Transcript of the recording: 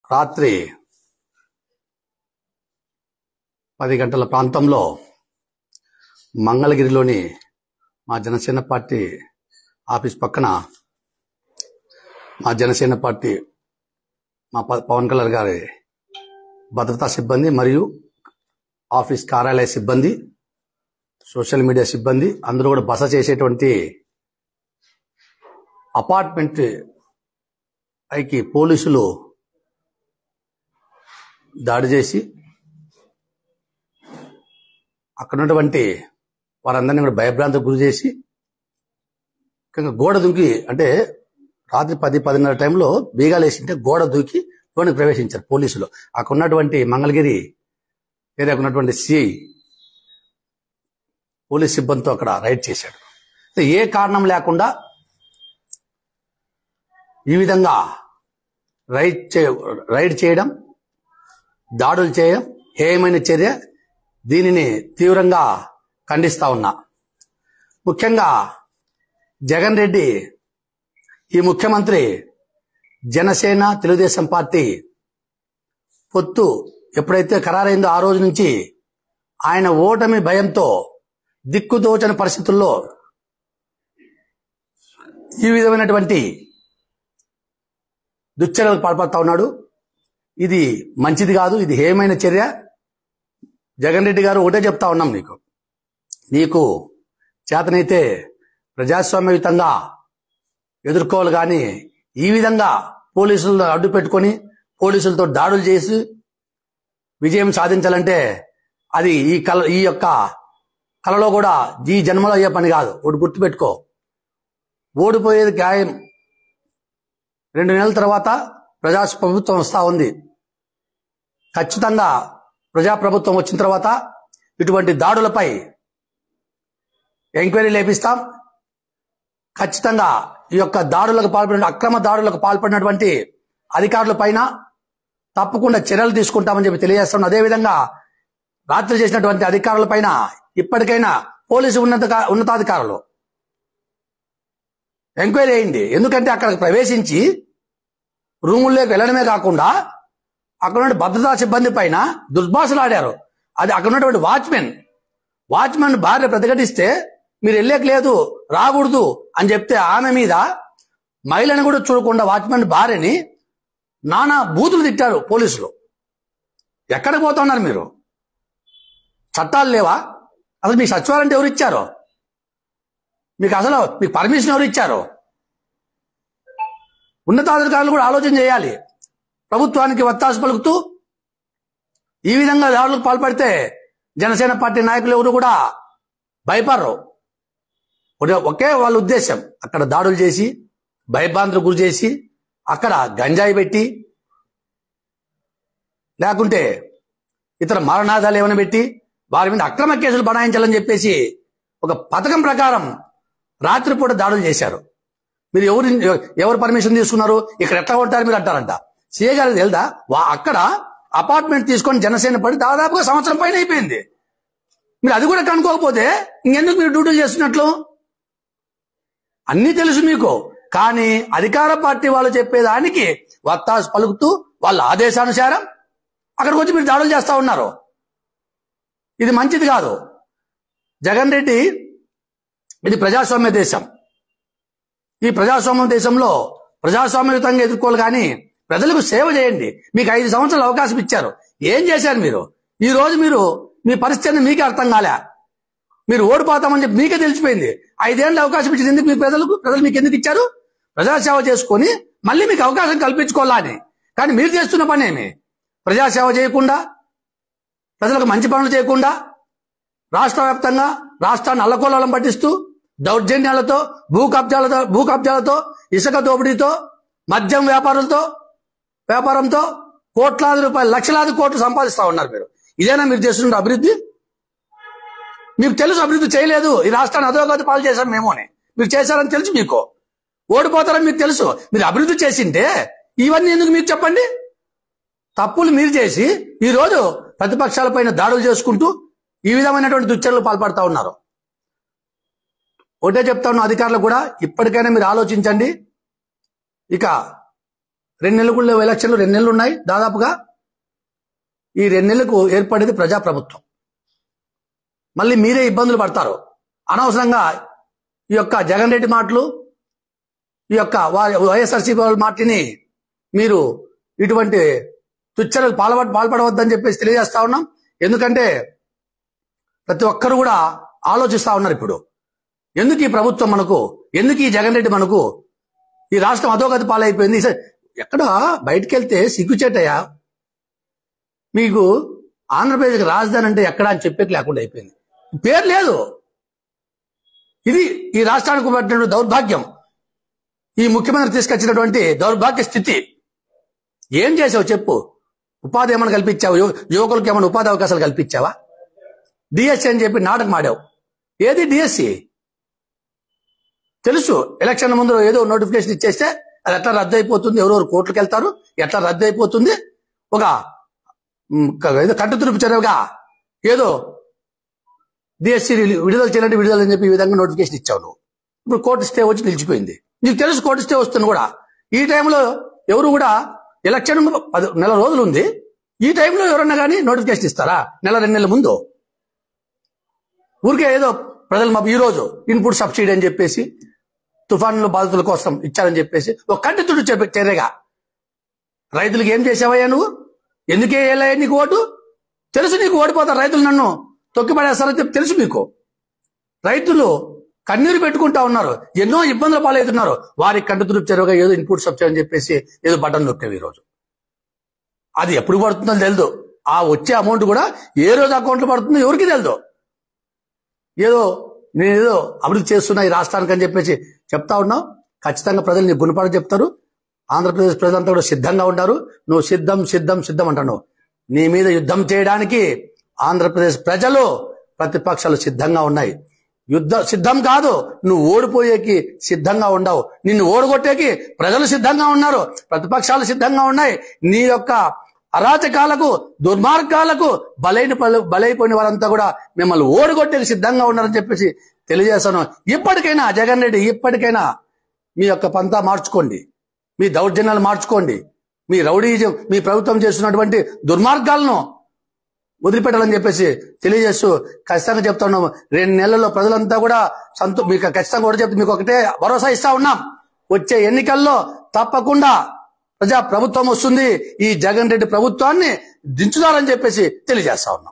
రాత్రి పది గంటల ప్రాంతంలో మంగళగిరిలోని మా జనసేన పార్టీ ఆఫీస్ పక్కన మా జనసేన పార్టీ మా ప- పవన్ కళ్యాణ్ గారి భద్రతా సిబ్బంది మరియు ఆఫీస్ కార్యాలయ సిబ్బంది సోషల్ మీడియా సిబ్బంది అందరూ కూడా బస చేసేటువంటి అపార్ట్మెంట్ పైకి పోలీసులు దాడి చేసి అక్కడ ఉన్నటువంటి వారందరినీ కూడా భయభ్రాంతికి గురి చేసి ముఖ్యంగా గోడ దూకి అంటే రాత్రి పది పదిన్నర టైంలో బీగాలు వేసింటే గోడ దూకి లోనికి ప్రవేశించారు పోలీసులు అక్కడ ఉన్నటువంటి మంగళగిరి ఏరియాకు ఉన్నటువంటి సిఐ పోలీస్ సిబ్బందితో అక్కడ రైడ్ చేశాడు అయితే ఏ కారణం లేకుండా ఈ విధంగా రైడ్ చే రైడ్ చేయడం దాడులు చేయడం హేయమైన చర్య దీనిని తీవ్రంగా ఖండిస్తా ఉన్నా ముఖ్యంగా జగన్ రెడ్డి ఈ ముఖ్యమంత్రి జనసేన తెలుగుదేశం పార్టీ పొత్తు ఎప్పుడైతే ఖరారైందో ఆ రోజు నుంచి ఆయన ఓటమి భయంతో దిక్కుదోచని పరిస్థితుల్లో ఈ విధమైనటువంటి దుశ్చర్యలకు పాల్పడుతా ఉన్నాడు ఇది మంచిది కాదు ఇది హేమైన చర్య జగన్ రెడ్డి గారు ఒకటే చెప్తా ఉన్నాం నీకు నీకు చేతనైతే ప్రజాస్వామ్యయుతంగా ఎదుర్కోవాలి కానీ ఈ విధంగా పోలీసులను అడ్డు పెట్టుకొని పోలీసులతో దాడులు చేసి విజయం సాధించాలంటే అది ఈ కల ఈ యొక్క కళలో కూడా ఈ జన్మలో అయ్యే పని కాదు ఒకటి గుర్తుపెట్టుకో ఓడిపోయేది ఖాయం రెండు నెలల తర్వాత ప్రజా ప్రభుత్వం వస్తా ఉంది ఖచ్చితంగా ప్రజాప్రభుత్వం వచ్చిన తర్వాత ఇటువంటి దాడులపై ఎంక్వైరీ లేపిస్తాం ఖచ్చితంగా ఈ యొక్క దాడులకు పాల్పడిన అక్రమ దాడులకు పాల్పడినటువంటి అధికారుల పైన తప్పకుండా చర్యలు తీసుకుంటామని చెప్పి తెలియజేస్తాం అదేవిధంగా రాత్రి చేసినటువంటి అధికారుల పైన ఇప్పటికైనా పోలీసు ఉన్నత ఉన్నతాధికారులు ఎంక్వైరీ అయింది ఎందుకంటే అక్కడికి ప్రవేశించి రూముల్లోకి వెళ్ళడమే కాకుండా అక్కడ ఉన్న భద్రతా సిబ్బంది పైన దుర్భాషలు ఆడారు అది అక్కడ ఉన్నటువంటి వాచ్మెన్ వాచ్మెన్ భార్య ప్రతిఘటిస్తే మీరు వెళ్ళేకి లేదు రాకూడదు అని చెప్తే ఆమె మీద మహిళని కూడా చూడకుండా వాచ్మెన్ భార్యని నానా బూతులు తిట్టారు పోలీసులు ఎక్కడికి పోతున్నారు మీరు చట్టాలు లేవా అసలు మీకు సచివాలంటే ఎవరు ఇచ్చారు మీకు అసలు మీకు పర్మిషన్ ఎవరు ఇచ్చారు ఉన్నతాధికారులు కూడా ఆలోచన చేయాలి ప్రభుత్వానికి వత్తాసు పలుకుతూ ఈ విధంగా దాడులకు పాల్పడితే జనసేన పార్టీ నాయకులు ఎవరు కూడా భయపడరు ఒకే- ఒకే వాళ్ళ ఉద్దేశం అక్కడ దాడులు చేసి భయభ్రాంతులకు గురి చేసి అక్కడ గంజాయి పెట్టి లేకుంటే ఇతర మరణాదాలు ఏమైనా పెట్టి వారి మీద అక్రమ కేసులు బనాయించాలని చెప్పేసి ఒక పథకం ప్రకారం రాత్రిపూట దాడులు చేశారు మీరు ఎవరు ఎవరు పర్మిషన్ తీసుకున్నారు ఇక్కడ ఎట్లా ఉంటారు మీరు అంటారంట సీఏ గారు తెలుదా వా అక్కడ అపార్ట్మెంట్ తీసుకొని జనసేన పడి దాదాపుగా సంవత్సరం పైన అయిపోయింది మీరు అది కూడా కనుక్కోకపోతే ఇంకెందుకు మీరు డ్యూటీలు చేస్తున్నట్లు అన్నీ తెలుసు మీకు కానీ అధికార పార్టీ వాళ్ళు చెప్పేదానికి వత్తాసు పలుకుతూ వాళ్ళ ఆదేశానుసారం అక్కడికి వచ్చి మీరు దాడులు చేస్తా ఉన్నారు ఇది మంచిది కాదు జగన్ రెడ్డి ఇది ప్రజాస్వామ్య దేశం ఈ ప్రజాస్వామ్య దేశంలో ప్రజాస్వామ్యయుతంగా ఎదుర్కోవాలి కానీ ప్రజలకు సేవ చేయండి మీకు ఐదు సంవత్సరాలు అవకాశం ఇచ్చారు ఏం చేశారు మీరు ఈ రోజు మీరు మీ పరిస్థితిని మీకే అర్థం కాలే మీరు ఓడిపోతామని చెప్పి మీకే తెలిసిపోయింది ఐదేళ్ళు అవకాశం ఇచ్చింది ఎందుకు మీ ప్రజలకు ప్రజలు మీకు ఎందుకు ఇచ్చారు ప్రజాసేవ చేసుకొని మళ్ళీ మీకు అవకాశం కల్పించుకోవాలని కానీ మీరు చేస్తున్న పని ఏమి ప్రజాసేవ చేయకుండా ప్రజలకు మంచి పనులు చేయకుండా రాష్ట్ర వ్యాప్తంగా రాష్ట్రాన్ని అల్లకోలం పట్టిస్తూ దౌర్జన్యాలతో భూ కబ్జాలతో భూ కబ్జాలతో ఇసుక దోపిడీతో మద్యం వ్యాపారులతో వ్యాపారంతో కోట్లాది రూపాయలు లక్షలాది కోట్లు సంపాదిస్తా ఉన్నారు మీరు ఇదేనా మీరు చేస్తున్న అభివృద్ధి మీకు తెలుసు అభివృద్ధి చేయలేదు ఈ రాష్ట్రాన్ని అధోగతి పాలు చేశాం మేము అని మీరు చేశారని తెలుసు మీకు ఓడిపోతారని మీకు తెలుసు మీరు అభివృద్ధి చేసింటే ఇవన్నీ ఎందుకు మీకు చెప్పండి తప్పులు మీరు చేసి ఈ రోజు ప్రతిపక్షాలపైన దాడులు చేసుకుంటూ ఈ విధమైనటువంటి దుశ్చర్యలు పాల్పడతా ఉన్నారు ఒకటే చెప్తా ఉన్న అధికారులు కూడా ఇప్పటికైనా మీరు ఆలోచించండి ఇక రెండు నెలలు కూడా లేవు ఎలక్షన్లు రెండు నెలలు ఉన్నాయి దాదాపుగా ఈ రెండు నెలలకు ఏర్పడేది ప్రజాప్రభుత్వం మళ్ళీ మీరే ఇబ్బందులు పడతారు అనవసరంగా ఈ యొక్క జగన్ రెడ్డి మాటలు ఈ యొక్క వైఎస్ఆర్సీపీ వాళ్ళ మాటని మీరు ఇటువంటి తుచ్చలకు పాల్పడ పాల్పడవద్దని చెప్పేసి తెలియజేస్తా ఉన్నాం ఎందుకంటే ప్రతి ఒక్కరు కూడా ఆలోచిస్తా ఉన్నారు ఇప్పుడు ఎందుకు ఈ ప్రభుత్వం మనకు ఎందుకు ఈ జగన్ రెడ్డి మనకు ఈ రాష్ట్రం అధోగతి పాలైపోయింది స- ఎక్కడ బయటికి వెళ్తే సిగ్గుచేటయ్యా మీకు ఆంధ్రప్రదేశ్కి రాజధాని అంటే ఎక్కడ అని చెప్పేకి లేకుండా అయిపోయింది పేరు లేదు ఇది ఈ రాష్ట్రానికి పట్టిన దౌర్భాగ్యం ఈ ముఖ్యమంత్రి తీసుకొచ్చినటువంటి దౌర్భాగ్య స్థితి ఏం చేసావు చెప్పు ఉపాధి ఏమైనా కల్పించావు యువ- యువకులకు ఏమైనా ఉపాధి అవకాశాలు కల్పించావా డిఎస్సి అని చెప్పి నాటకం ఆడావు ఏది డిఎస్సి తెలుసు ఎలక్షన్ ముందు ఏదో నోటిఫికేషన్ ఇచ్చేస్తే అది ఎట్లా రద్దు అయిపోతుంది ఎవరెవరు కోర్టుకు వెళ్తారు ఎట్లా రద్దు అయిపోతుంది ఒక మ్, క- ఏదో కట్టుతురుపు చర్యగా ఏదో డిఎస్సి విడుదల చేయాలంటే విడుదల అని చెప్పి ఈ విధంగా నోటిఫికేషన్ ఇచ్చావు నువ్వు ఇప్పుడు కోర్టు స్టే వచ్చి నిలిచిపోయింది నీకు తెలుసు కోర్టు స్టే వస్తుంది కూడా ఈ టైంలో ఎవరు కూడా ఎలక్షన్ పది నెల రోజులు ఉంది ఈ టైంలో ఎవరన్నా కానీ నోటిఫికేషన్ ఇస్తారా నెల రెండు నెలల ముందు ఊరికే ఏదో ప్రజలు మా ఈ రోజు ఇన్పుట్ సబ్సిడీ అని చెప్పేసి తుఫాన్ల బాధితుల కోసం ఇచ్చారని చెప్పేసి ఒక కంటితుడు చెప్ప- చర్యగా రైతులకు ఏం చేసావయ్యా నువ్వు ఎందుకే వేయాలయ్యా నీకు ఓటు తెలుసు నీకు ఓడిపోతారు రైతులు నన్ను తొక్కి పడేస్తారని చెప్పి తెలుసు మీకు రైతులు కన్నీరు పెట్టుకుంటా ఉన్నారు ఎన్నో ఇబ్బందుల పాలవుతున్నారు వారికి కంటితుడు చెరువుగా ఏదో ఇన్పుట్ సబ్సిడీ అని చెప్పేసి ఏదో బటన్ నొక్కావు ఈ రోజు అది ఎప్పుడు పడుతుందో తెలియదు ఆ వచ్చే అమౌంట్ కూడా ఏ రోజు అకౌంట్లో పడుతుందో ఎవరికి తెలియదు ఏదో నేను ఏదో అభివృద్ధి చేస్తున్నా ఈ రాష్ట్రానికి అని చెప్పేసి చెప్తా ఉన్నావు ఖచ్చితంగా ప్రజలు నీ గుణపాఠం చెప్తారు ఆంధ్రప్రదేశ్ ప్రజలంతా కూడా సిద్ధంగా ఉంటారు నువ్వు సిద్ధం సిద్ధం సిద్ధం అంటున్నావు నీ మీద యుద్ధం చేయడానికి ఆంధ్రప్రదేశ్ ప్రజలు ప్రతిపక్షాలు సిద్ధంగా ఉన్నాయి యుద్ధ సిద్ధం కాదు నువ్వు ఓడిపోయేకి సిద్ధంగా ఉండవు నిన్ను ఓడగొట్టేకి ప్రజలు సిద్ధంగా ఉన్నారు ప్రతిపక్షాలు సిద్ధంగా ఉన్నాయి నీ యొక్క అరాచకాలకు దుర్మార్గాలకు బలైన పలు- బలైపోయిన వారంతా కూడా మిమ్మల్ని ఓడగొట్టేకి సిద్ధంగా ఉన్నారని చెప్పేసి తెలియజేస్తాను ఇప్పటికైనా జగన్ రెడ్డి ఇప్పటికైనా మీ యొక్క పంతా మార్చుకోండి మీ దౌర్జన్యాలు మార్చుకోండి మీ రౌడీజం మీ ప్రభుత్వం చేస్తున్నటువంటి దుర్మార్గాలను వదిలిపెట్టాలని చెప్పేసి తెలియజేస్తూ ఖచ్చితంగా చెప్తా ఉన్నాం రెండు నెలల్లో ప్రజలంతా కూడా సంతో మీకు ఖచ్చితంగా కూడా చెప్తే మీకు ఒకటే భరోసా ఇస్తా ఉన్నాం వచ్చే ఎన్నికల్లో తప్పకుండా ప్రజా ప్రభుత్వం వస్తుంది ఈ జగన్ రెడ్డి ప్రభుత్వాన్ని దించుతారని చెప్పేసి తెలియజేస్తా ఉన్నాం